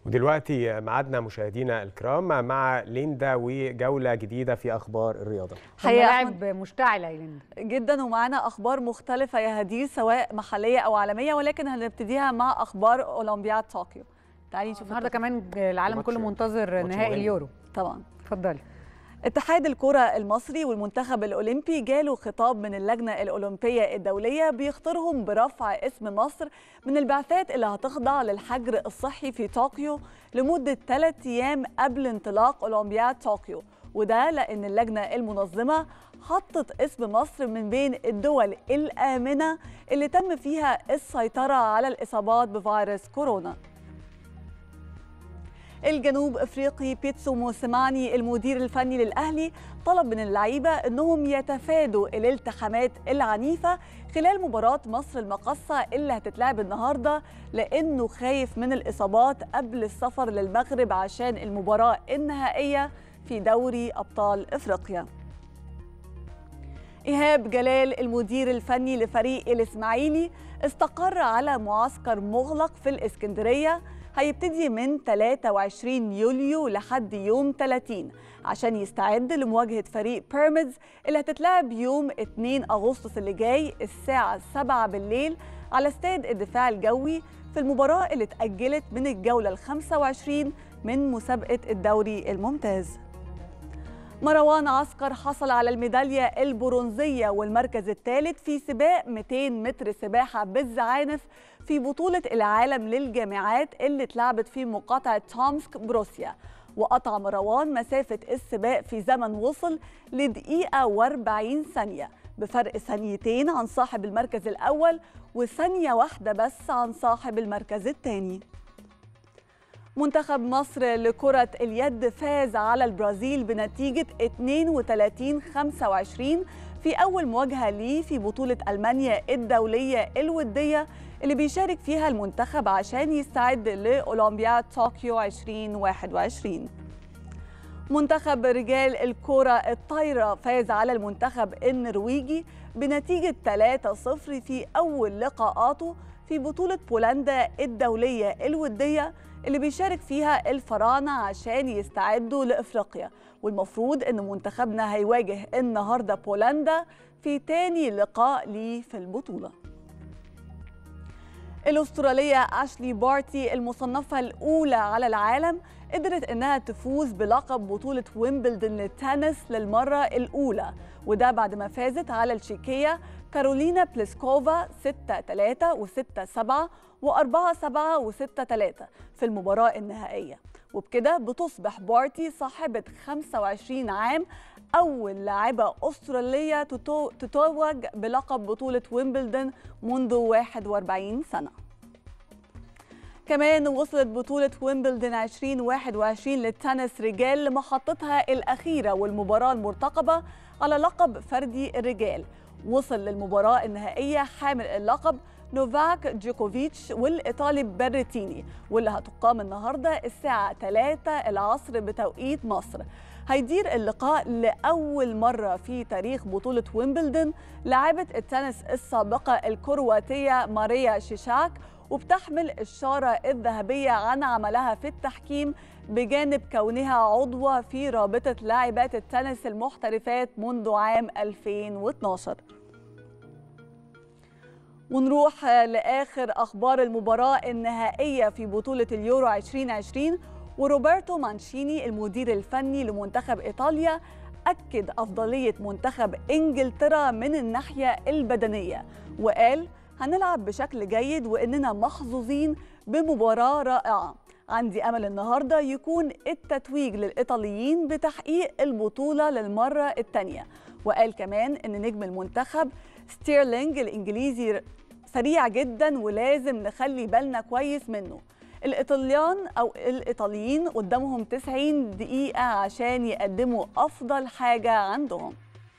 ودلوقتي ميعادنا مشاهدينا الكرام مع ليندا وجوله جديده في اخبار الرياضه حقيقة ملاعب أحمد مشتعلة يا ليندا جدا ومعانا اخبار مختلفه يا هدير سواء محليه او عالميه ولكن هنبتديها مع اخبار اولمبياد طوكيو تعالي نشوف النهارده التفاصيل. كمان العالم ماتش- كله منتظر ماتش نهائي مهم. اليورو طبعا اتفضلي اتحاد الكرة المصري والمنتخب الأولمبي جاله خطاب من اللجنة الأولمبية الدولية بيخطرهم برفع اسم مصر من البعثات اللي هتخضع للحجر الصحي في طوكيو لمدة ثلاث أيام قبل انطلاق أولمبياد طوكيو وده لأن اللجنة المنظمة حطت اسم مصر من بين الدول الآمنة اللي تم فيها السيطرة على الإصابات بفيروس كورونا الجنوب افريقي بيتسو موسيماني المدير الفني للاهلي طلب من اللعيبه انهم يتفادوا الالتحامات العنيفه خلال مباراه مصر المقصه اللي هتتلعب النهارده لانه خايف من الاصابات قبل السفر للمغرب عشان المباراه النهائيه في دوري ابطال افريقيا إيهاب جلال المدير الفني لفريق الإسماعيلي استقر على معسكر مغلق في الإسكندرية هيبتدي من 23 يوليو لحد يوم 30 عشان يستعد لمواجهة فريق بيراميدز اللي هتتلعب يوم 2 أغسطس اللي جاي الساعة 7 بالليل على استاد الدفاع الجوي في المباراة اللي اتأجلت من الجولة ال 25 من مسابقة الدوري الممتاز مروان عسكر حصل على الميدالية البرونزية والمركز الثالث في سباق 200 متر سباحة بالزعانف في بطولة العالم للجامعات اللي اتلعبت في مقاطعة تومسك بروسيا وقطع مروان مسافة السباق في زمن وصل لدقيقة و40 ثانية بفرق ثانيتين عن صاحب المركز الأول وثانية واحدة بس عن صاحب المركز الثاني منتخب مصر لكرة اليد فاز على البرازيل بنتيجة 32 25 في أول مواجهة ليه في بطولة ألمانيا الدولية الودية اللي بيشارك فيها المنتخب عشان يستعد لأولمبياد طوكيو 2021 منتخب رجال الكرة الطايرة فاز على المنتخب النرويجي بنتيجة 3-0 في أول لقاءاته في بطولة بولندا الدولية الودية اللي بيشارك فيها الفراعنة عشان يستعدوا لإفريقيا والمفروض أن منتخبنا هيواجه النهاردة بولندا في تاني لقاء ليه في البطولة الأسترالية أشلي بارتي المصنفة الأولى على العالم قدرت إنها تفوز بلقب بطولة ويمبلدون للتنس للمرة الأولى وده بعد ما فازت على التشيكية كارولينا بليسكوفا 6-3 و6-7 و4-7 و6-3 في المباراة النهائية وبكده بتصبح بارتي صاحبة 25 عام أول لاعبة أسترالية تتو- تتوج بلقب بطولة ويمبلدون منذ 41 سنة كمان وصلت بطولة ويمبلدون 2021 للتنس رجال لمحطتها الأخيرة والمباراة المرتقبة على لقب فردي الرجال وصل للمباراة النهائية حامل اللقب نوفاك جوكوفيتش والإيطالي بيرتيني واللي هتقام النهاردة الساعة 3 العصر بتوقيت مصر هيدير اللقاء لأول مرة في تاريخ بطولة ويمبلدون لاعبة التنس السابقة الكرواتية ماريا شيشاك وبتحمل الشارة الذهبية عن عملها في التحكيم بجانب كونها عضوة في رابطة لاعبات التنس المحترفات منذ عام 2012 ونروح لآخر أخبار المباراة النهائية في بطولة اليورو 2020 وروبرتو مانشيني المدير الفني لمنتخب إيطاليا أكد أفضلية منتخب إنجلترا من الناحية البدنية وقال هنلعب بشكل جيد وإننا محظوظين بمباراة رائعة عندي أمل النهاردة يكون التتويج للإيطاليين بتحقيق البطولة للمرة الثانية وقال كمان إن نجم المنتخب ستيرلينج الإنجليزي سريع جدا ولازم نخلي بالنا كويس منه الإيطاليان أو الإيطاليين قدامهم 90 دقيقة عشان يقدموا أفضل حاجة عندهم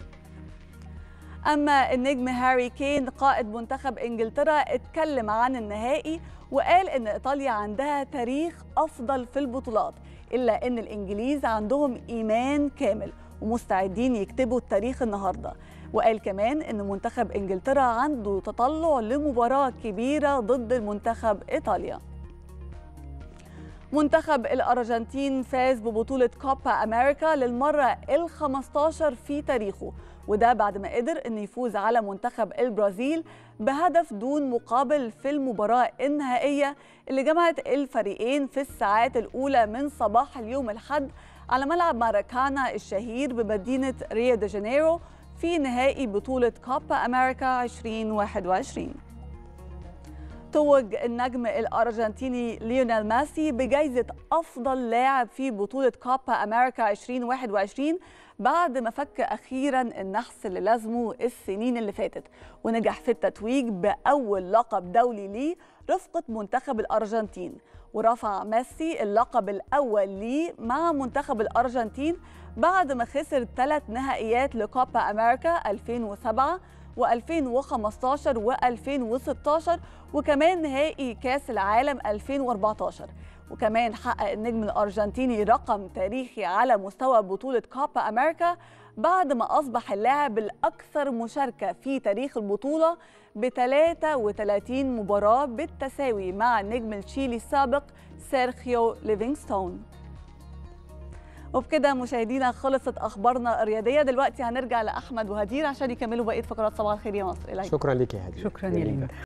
أما النجم هاري كين قائد منتخب إنجلترا اتكلم عن النهائي وقال إن إيطاليا عندها تاريخ أفضل في البطولات إلا إن الإنجليز عندهم إيمان كامل ومستعدين يكتبوا التاريخ النهارده وقال كمان ان منتخب انجلترا عنده تطلع لمباراه كبيره ضد المنتخب ايطاليا منتخب الأرجنتين فاز ببطولة كوبا أمريكا للمرة ال15 في تاريخه وده بعد ما قدر أن يفوز على منتخب البرازيل بهدف دون مقابل في المباراة النهائية اللي جمعت الفريقين في الساعات الأولى من صباح اليوم الحد على ملعب ماراكانا الشهير بمدينة ريو دي جانيرو في نهائي بطولة كوبا أمريكا 2021 توج النجم الأرجنتيني ليونيل ماسي بجائزة أفضل لاعب في بطولة كوبا أمريكا 2021 بعد ما فك أخيرا النحس اللي لازمه السنين اللي فاتت ونجح في التتويج بأول لقب دولي ليه رفقة منتخب الأرجنتين ورفع ميسي اللقب الأول ليه مع منتخب الأرجنتين بعد ما خسر ثلاث نهائيات لكوبا أمريكا 2007 و2015 و2016 وكمان نهائي كاس العالم 2014 وكمان حقق النجم الأرجنتيني رقم تاريخي على مستوى بطولة كوبا أمريكا بعد ما أصبح اللاعب الأكثر مشاركة في تاريخ البطولة ب 33 مباراة بالتساوي مع النجم التشيلي السابق سيرخيو ليفينغستون وبكده مشاهدينا خلصت اخبارنا الرياضيه دلوقتي هنرجع لاحمد وهدير عشان يكملوا بقيه فقرات صباح الخير يا مصر إليكم. شكرا لك يا هدير شكرا يا ليندا